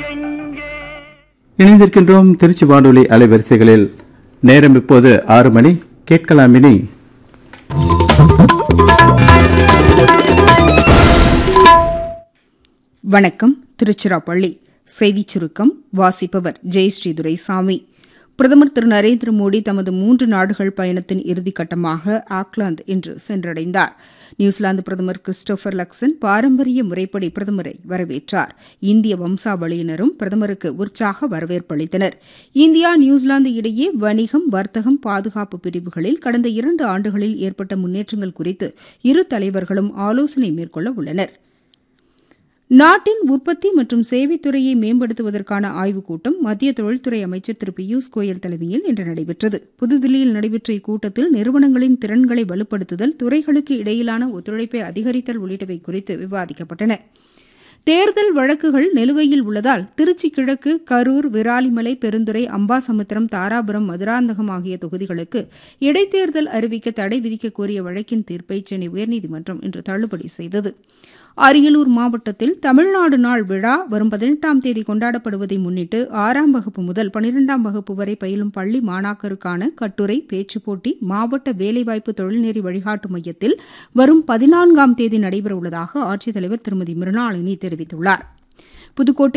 எங்கே இணைந்திருக்கின்றோம் திருச்சி வானொலி அலைவரிசைகளில் நேரம் இப்போது ஆறு மணி கேட்கலாம் இனி வணக்கம் திருச்சிராப்பள்ளி செய்திச் சுருக்கம் வாசிப்பவர் ஜெயஸ்ரீ துரைசாமி பிரதமர் திரு நரேந்திர மோடி தமது மூன்று நாடுகள் பயணத்தின் இறுதிக்கட்டமாக ஆக்லாந்து இன்று சென்றடைந்தார் நியூசிலாந்து பிரதமர் கிறிஸ்டோபர் லக்சன் பாரம்பரிய முறைப்படி பிரதமரை வரவேற்றார் இந்திய வம்சாவளியினரும் பிரதமருக்கு உற்சாக வரவேற்பு அளித்தனர் இந்தியா நியூசிலாந்து இடையே வணிகம் வர்த்தகம் பாதுகாப்பு பிரிவுகளில் கடந்த இரண்டு ஆண்டுகளில் ஏற்பட்ட முன்னேற்றங்கள் குறித்து இரு தலைவர்களும் ஆலோசனை மேற்கொள்ள உள்ளனா் நாட்டின் உற்பத்தி மற்றும் சேவைத்துறையை மேம்படுத்துவதற்கான ஆய்வுக் கூட்டம் மத்திய தொழில்துறை அமைச்சர் திரு பியூஷ் கோயல் தலைமையில் இன்று நடைபெற்றது புதுதில்லியில் நடைபெற்ற இக்கூட்டத்தில் நிறுவனங்களின் திறன்களை வலுப்படுத்துதல் துறைகளுக்கு இடையிலான ஒத்துழைப்பை அதிகரித்தல் உள்ளிட்டவை குறித்து விவாதிக்கப்பட்டன தேர்தல் வழக்குகள் நிலுவையில் உள்ளதால் திருச்சி கிழக்கு கரூர் விராலிமலை பெருந்துறை அம்பாசமுத்திரம் தாராபுரம் மதுராந்தகம் ஆகிய தொகுதிகளுக்கு இடைத்தேர்தல் அறிவிக்க தடை விதிக்க கோரிய வழக்கின் தீர்ப்பை சென்னை உயர்நீதிமன்றம் இன்று தள்ளுபடி செய்தது அரியலூர் மாவட்டத்தில் தமிழ்நாடு நாள் விழா வரும் பதினெட்டாம் தேதி கொண்டாடப்படுவதை முன்னிட்டு ஆறாம் வகுப்பு முதல் பனிரெண்டாம் வகுப்பு வரை பயிலும் பள்ளி மாணாக்கருக்கான கட்டுரை பேச்சுப் போட்டி மாவட்ட வேலைவாய்ப்பு தொழில்நெறி வழிகாட்டு மையத்தில் வரும் பதினான்காம் தேதி நடைபெறவுள்ளதாக ஆட்சித்தலைவர் திருமதி மிருணாளினி தெரிவித்துள்ளார் புதுக்கோட்டை